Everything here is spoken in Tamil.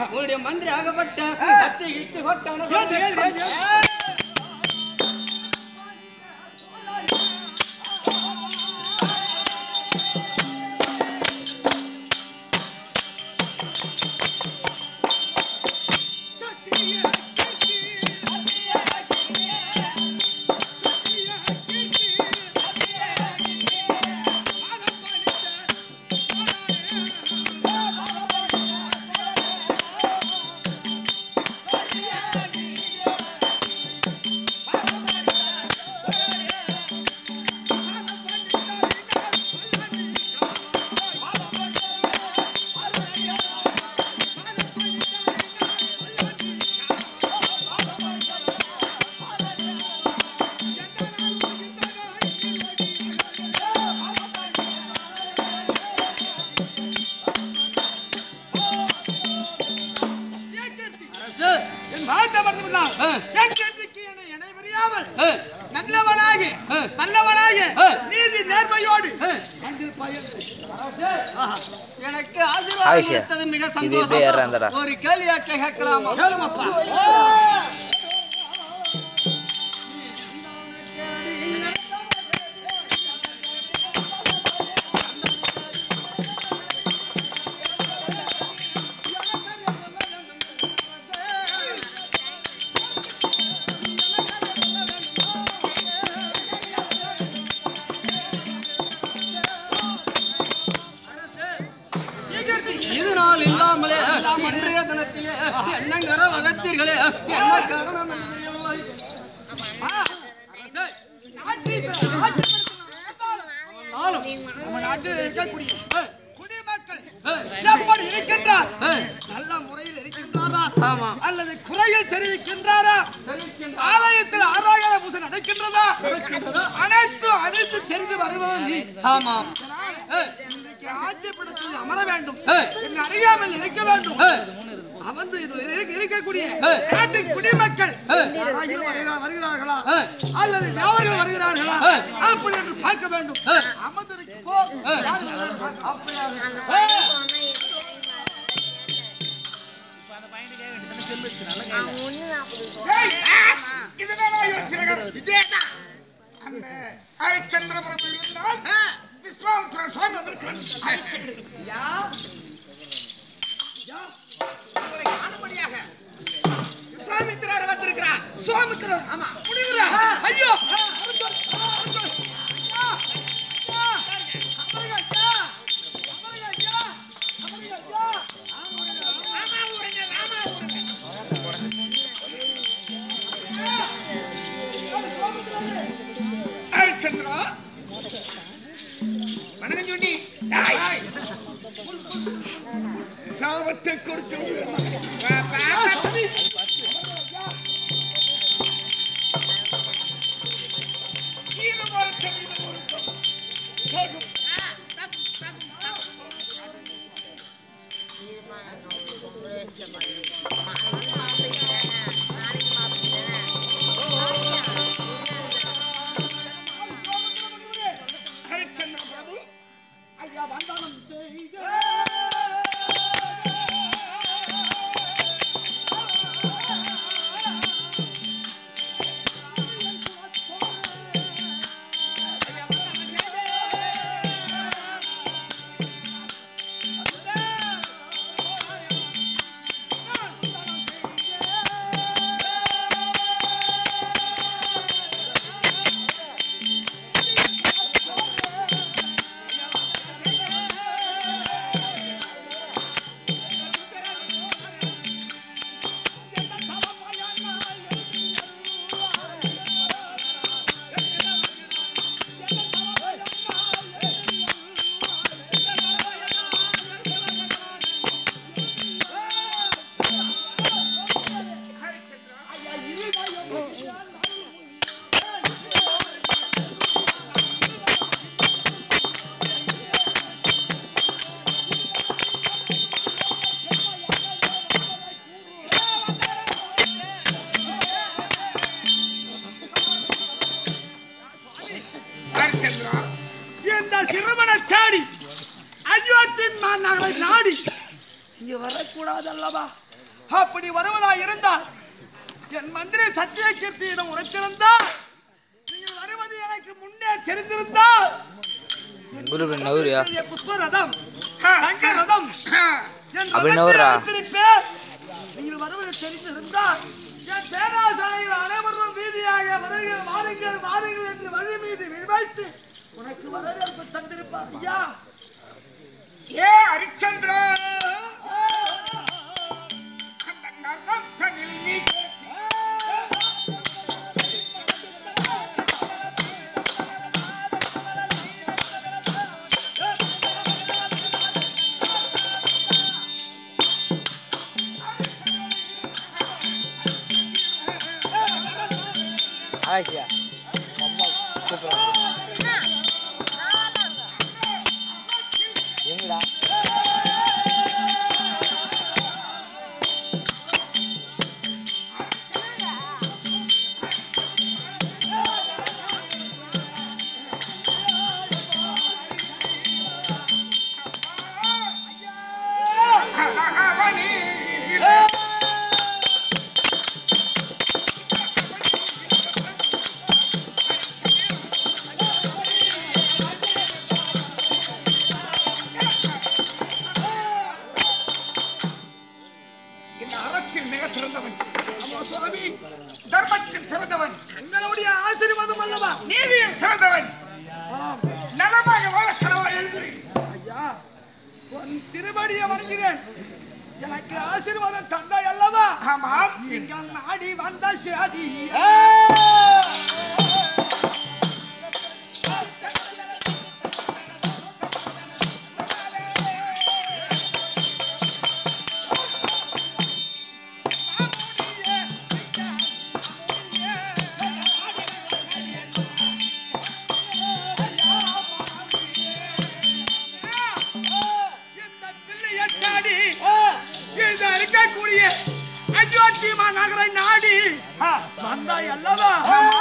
உன்னுடைய மந்திரி ஆகப்பட்ட அத்தை இட்டு கொட்டான ஏது, ஏது, ஏது, ஏது? அரசு என் வாழ்ந்த மறந்துவிடலாம். ஆ. என் கேள்விக்கு என்னை இணை புரியாமல் ஆ, நல்லவனாக ஆ. நல்லவனாக ஆ. நீதி நேர்மையோடு ஆ. அன்று பயந்து ஆஹா. எனக்கு ஆசீர்வாதம் ஆயிஷா, கொடுத்தது மிக இது இப்படி ஏறாந்தடா. சந்தோஷம் ஒரு கேள்வியாக்க கேட்கலாமா கேளுமப்பா இது நாள் இல்லாமலே இன்றைய தினத்திலே என்னங்கர வகத்தீர்களே என்ன காரணம் என்று தெரியவில்லை. அரசே, ஆனாலும் நம்ம நாட்டில் இருக்கக்கூடிய ஆ, குடிமக்கள் ஆ, எப்படி இருக்கின்றார் ஆ, நல்ல முறையில் இருக்கின்றாரா ஆமா. அல்லது குறையில் தெரிவிக்கின்றாரா ஆலயத்தில் ஆராயண பூசை நடக்கின்றதா அனைத்து அனைத்து தெரிந்து வருவது நீ ஆமாம் ஆ, இன்றைக்கு ஆட்சிப்படத்தில் அமர வேண்டும் ஆ. என்னை அறியாமல் இருக்க வேண்டும் ஆ, அமர்ந்து இரு- இரு- இருக்கக்கூடிய ஆ. நாட்டின் குடிமக்கள் ஆ. யாராகிலும் வருகிறா- வருகிறார்களா ஆ. அல்லது வியாபாரிகள் வருகிறார்களா ஆ. அப்படி என்று பார்க்க வேண்டும் ஆ. அமர்ந்திருக்கு போ ஆ. யார் வருகிறார்கள்? அப்படியாக. ஆ. ஏய், ஆ, இதுதானா யோசனைகள்? இதேதான். அந்த ஹரிச்சந்திரபுரம் இருந்தால் விஸ்வாமித்திர சுவாமி வந்திருக்கிறார். யா? யா? உங்களை காணும்படியாக விஸ்வாமித்திரர் வந்திருக்கிறார். சுவாமித்திரர்? ஆமா. முனிவரா? ஐயோ! ஆ, அருந்தோர், ஆ, அருந்தோர். ஐயா! ஐயா! அமருங்க, ஐயா! அமருங்க, ஐயா! அமருங்க, ஐயா! ஆமா, ஊருங்க, ஆமா, ஊருங்க. ஹரிச்சந்திரா வணக்கம் சொன்னி சாபத்தை கொடுத்து ஹரிச்சந்திர பிரபு ஐயா வந்தானம் செய்த ஹரிச்சந்திரா இந்த சிறுவனை தேடி அயோத்தின் மாநகரை நாடி இங்க வரக்கூடாது அல்லவா அப்படி வருவதா இருந்தால் என் மந்திரி சத்திய கீர்த்தியிடம் உரைத்திருந்தால் நீங்கள் வருவது எனக்கு முன்னே தெரிந்திருந்தால் குரு இப்படி நவுறியா என் புஷ்ப ரதம் தங்க ரதம் என் அப்படி ரதத்தை நவுறா? அனுப்பியிருப்பேன். நீங்கள் வருவது தெரிந்திருந்தால் என் சேனாசாலையில் அனைவரும் வீதியாக வருங்கள் வாருங்கள் வாருங்கள் என்று வழி மீது விழிவைத்து உனக்கு வரவேற்பு தந்திருப்பார் ஐயா ஏ ஹரிச்சந்திரா அந்த நரம்பனில் நீ ஆயிடுச்சியா எங்கடா அழகவனி இந்த அறத்தில் மிக சிறந்தவன் ஆமா சுவாமி தர்மத்தில் சிறந்தவன் எங்களுடைய ஆசீர்வாதம் அல்லவா நீதியில் சிறந்தவன் நலமாக வாழ கடவுளை எழுதுகிறேன் ஐயா உன் திருவடியை வணங்குகிறேன் எனக்கு ஆசீர்வாதம் தந்தாய் அல்லவா ஆமாம் இங்க நாடி வந்த சேதி இந்த பிள்ளையை தேடி இந்த இருக்கக்கூடிய அயோத்தியமா நகரை நாடி வந்தாய் அல்லவா